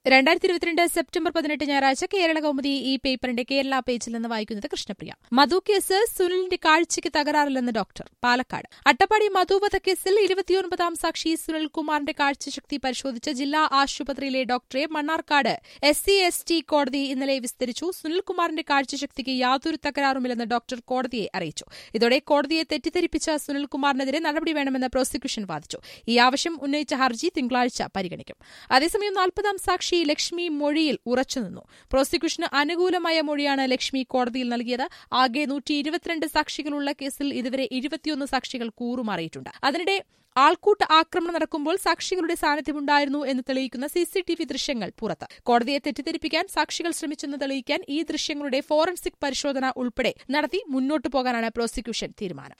രണ്ടായിരത്തി ഇരുപത്തിരണ്ട് സെപ്റ്റംബർ പതിനെട്ട് ഞായറാഴ്ച കേരള കൗമുദി ഈ പേപ്പറിന്റെ കേരള പേജിൽ നിന്ന് വായിക്കുന്നത് കൃഷ്ണപ്രിയ മധു കേസ് സുനിലിന്റെ കാഴ്ചയ്ക്ക് തകരാറില്ലെന്ന് ഡോക്ടർ പാലക്കാട് അട്ടപ്പാടി മധു വധക്കേസിൽ ഇരുപത്തിയൊൻപതാം സാക്ഷി സുനിൽകുമാറിന്റെ കാഴ്ചശക്തി പരിശോധിച്ച ജില്ലാ ആശുപത്രിയിലെ ഡോക്ടറെ Mannarkkad S C S T കോടതി ഇന്നലെ വിസ്തരിച്ചു സുനിൽകുമാറിന്റെ കാഴ്ചശക്തിക്ക് യാതൊരു തകരാറുമില്ലെന്ന് ഡോക്ടർ കോടതിയെ അറിയിച്ചു ഇതോടെ കോടതിയെ തെറ്റിദ്ധരിപ്പിച്ച സുനിൽകുമാറിനെതിരെ നടപടി വേണമെന്ന് പ്രോസിക്യൂഷൻ വാദിച്ചു ഈ ആവശ്യം ഉന്നയിച്ച ഹർജി തിങ്കളാഴ്ച പരിഗണിക്കും അതേസമയം നാൽപ്പതാം സാക്ഷി ലക്ഷ്മി മൊഴിയിൽ ഉറച്ചുനിന്നു പ്രോസിക്യൂഷന് അനുകൂലമായ മൊഴിയാണ് ലക്ഷ്മി കോടതിയിൽ നൽകിയത് ആകെ നൂറ്റി ഇരുപത്തിരണ്ട് സാക്ഷികളുള്ള കേസിൽ ഇതുവരെ ഇരുപത്തിയൊന്ന് സാക്ഷികൾ കൂറുമാറിയിട്ടുണ്ട് അതിനിടെ ആൾക്കൂട്ട ആക്രമണം നടക്കുമ്പോൾ സാക്ഷികളുടെ സാന്നിധ്യമുണ്ടായിരുന്നു എന്ന് തെളിയിക്കുന്ന സിസിടിവി ദൃശ്യങ്ങൾ പുറത്ത് കോടതിയെ തെറ്റിദ്ധരിപ്പിക്കാൻ സാക്ഷികൾ ശ്രമിച്ചെന്ന് തെളിയിക്കാൻ ഈ ദൃശ്യങ്ങളുടെ ഫോറൻസിക് പരിശോധന ഉൾപ്പെടെ നടത്തി മുന്നോട്ടു പോകാനാണ് പ്രോസിക്യൂഷൻ തീരുമാനം